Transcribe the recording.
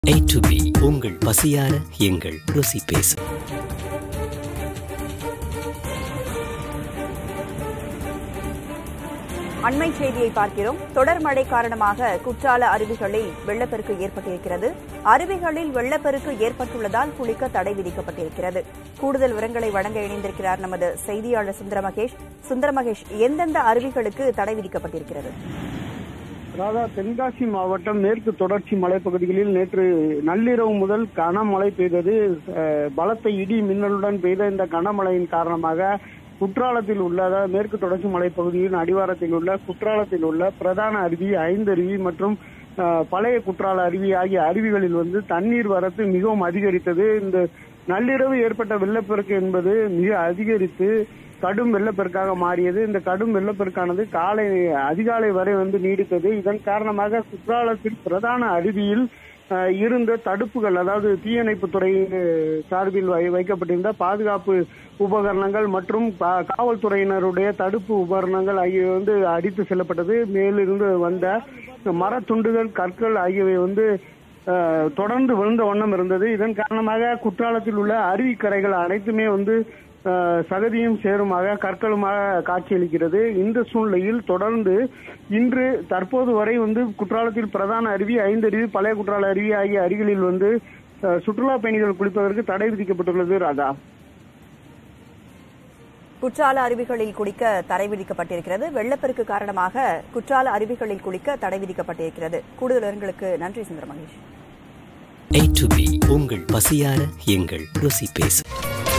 A to B உங்கள் பசியார எங்கள் ருசி பேசும் அண்மை செய்தியை பார்க்கிறோம் தொடர் மழை காரணமாக குற்றால அருவிகளில் வெள்ளப்பெருக்கு ஏற்பட்டிருக்கிறது அருவிகளில் வெள்ளப்பெருக்கு ஏற்பட்டுள்ளதால் குளிக்க தடை விதிக்கப்பட்டிருக்கிறது கூடுதல் விவரங்களை வழங்க இணைந்திருக்கிறார் நமது செய்தியாளர் சுந்தர மகேஷ் சுந்தர மகேஷ் எந்தெந்த அருவிகளுக்கு தடை விதிக்கப்பட்டிருக்கிறது ராதா தென்காசி மாவட்டம் மேற்கு தொடர்ச்சி மலைப்பகுதிகளில் நேற்று நள்ளிரவு முதல் கனமழை பெய்தது அஹ், பலத்த இடி மின்னலுடன் பெய்த இந்த கனமழையின் காரணமாக குற்றாலத்தில் உள்ள அதாவது மேற்கு தொடர்ச்சி மலைப்பகுதியின் அடிவாரத்தில் உள்ள குற்றாலத்தில் உள்ள பிரதான அருவி ஐந்தருவி மற்றும் அஹ், பழைய குற்றால அருவி ஆகிய அருவிகளில் வந்து தண்ணீர் வரத்து மிகவும் அதிகரித்தது இந்த நள்ளிரவு ஏற்பட்ட வெள்ளப்பெருக்கு என்பது மிக அதிகரித்து கடும் வெள்ளப்பெருக்காக மாறியது இந்த கடும் வெள்ளப்பெருக்கானது காலை அதிகாலை வரை வந்து நீடித்தது இதன் காரணமாக குற்றாலத்தில் பிரதான அருவியில் அஹ், இருந்த தடுப்புகள் அதாவது தீயணைப்பு துறை சார்பில் வை- வைக்கப்பட்டிருந்த பாதுகாப்பு உபகரணங்கள் மற்றும் பா- காவல்துறையினருடைய தடுப்பு உபகரணங்கள் ஆகியவை வந்து அடித்து செல்லப்பட்டது மேலிருந்து வந்த மரத்துண்டுகள் கற்கள் ஆகியவை வந்து அஹ், தொடர்ந்து விழுந்த வண்ணம் இருந்தது இதன் காரணமாக குற்றாலத்தில் உள்ள அருவிக்கரைகள் அனைத்துமே வந்து அஹ், சகதியும் சேருமாக கற்களுமாக காட்சியளிக்கிறது இந்த சூழ்நிலையில் தொடர்ந்து இன்று தற்போது வரை வந்து குற்றாலத்தில் பிரதான அருவி ஐந்தருவி பழைய குற்றால அருவி ஆகிய அருவிகளில் வந்து அஹ், சுற்றுலா பயணிகள் குளிப்பதற்கு தடை விதிக்கப்பட்டுள்ளது ராதா குற்றால அருவிகளில் குளிக்க தடை விதிக்கப்பட்டிருக்கிறது வெள்ளப்பெருக்கு காரணமாக குற்றால அருவிகளில் குளிக்க தடை விதிக்கப்பட்டிருக்கிறது கூடுதல் விவரங்களுக்கு நன்றி சுந்தர மகேஷ் A to B உங்கள் பசியார எங்கள் ருசி பேசும்